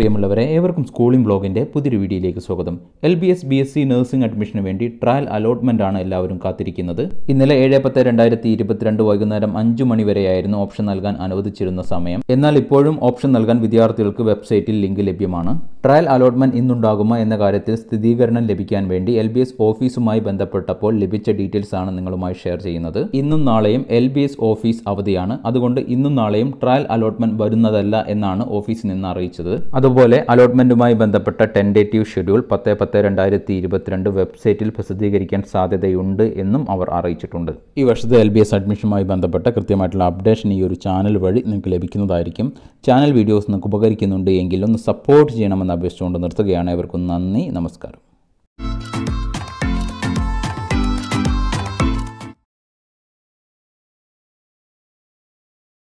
പ്രിയമുള്ളവരെ ഏവർക്കും സ്കൂളിംഗ് ബ്ലോഗിൻ്റെ പുതിയൊരു വീഡിയോയിലേക്ക് സ്വാഗതം L B S B S C nursing അഡ്മിഷന് വേണ്ടി ട്രയൽ അലോട്ട്മെൻ്റ് ആണ് എല്ലാവരും കാത്തിരിക്കുന്നത് ഇന്നലെ ഏഴ് പത്ത് രണ്ടായിരത്തി ഇരുപത്തിരണ്ട് വൈകുന്നേരം അഞ്ചു മണി വരെയായിരുന്നു ഓപ്ഷൻ നൽകാൻ അനുവദിച്ചിരുന്ന സമയം എന്നാൽ ഇപ്പോഴും ഓപ്ഷൻ നൽകാൻ വിദ്യാർത്ഥികൾക്ക് വെബ്സൈറ്റിൽ ലിങ്ക് ലഭ്യമാണ് ട്രയൽ അലോട്ട്മെന്റ് ഇന്നുണ്ടാകുമോ എന്ന കാര്യത്തിൽ സ്ഥിരീകരണം ലഭിക്കാൻ വേണ്ടി എൽ ബി എസ് ഓഫീസുമായി ബന്ധപ്പെട്ടപ്പോൾ ലഭിച്ച ഡീറ്റെയിൽസ് ആണ് നിങ്ങളുമായി ഷെയർ ചെയ്യുന്നത് ഇന്നും നാളെയും എൽ ബി എസ് ഓഫീസ് അവധിയാണ് അതുകൊണ്ട് ഇന്നും നാളെയും ട്രയൽ അലോട്ട്മെന്റ് വരുന്നതല്ല എന്നാണ് ഓഫീസിൽ നിന്ന് അറിയിച്ചത് അതുപോലെ അലോട്ട്മെന്റുമായി ബന്ധപ്പെട്ട ടെൻഡേറ്റീവ് ഷെഡ്യൂൾ പത്ത് പത്ത് രണ്ടായിരത്തി ഇരുപത്തിരണ്ട് വെബ്സൈറ്റിൽ പ്രസിദ്ധീകരിക്കാൻ സാധ്യതയുണ്ട് എന്നും അവർ അറിയിച്ചിട്ടുണ്ട് ഈ വർഷത്തെ എൽ ബി എസ് അഡ്മിഷനുമായി ബന്ധപ്പെട്ട കൃത്യമായിട്ടുള്ള അപ്ഡേഷൻ ഈ ഒരു ചാനൽ വഴി നിങ്ങൾക്ക് ലഭിക്കുന്നതായിരിക്കും ചാനൽ വീഡിയോസ് നിങ്ങൾക്ക് ഉപകരിക്കുന്നുണ്ട് എങ്കിൽ ഒന്ന് സപ്പോർട്ട് ചെയ്യണമെന്ന് അപേക്ഷിച്ചുകൊണ്ട് നിർത്തുകയാണ് ഇവർക്കും നന്ദി നമസ്കാരം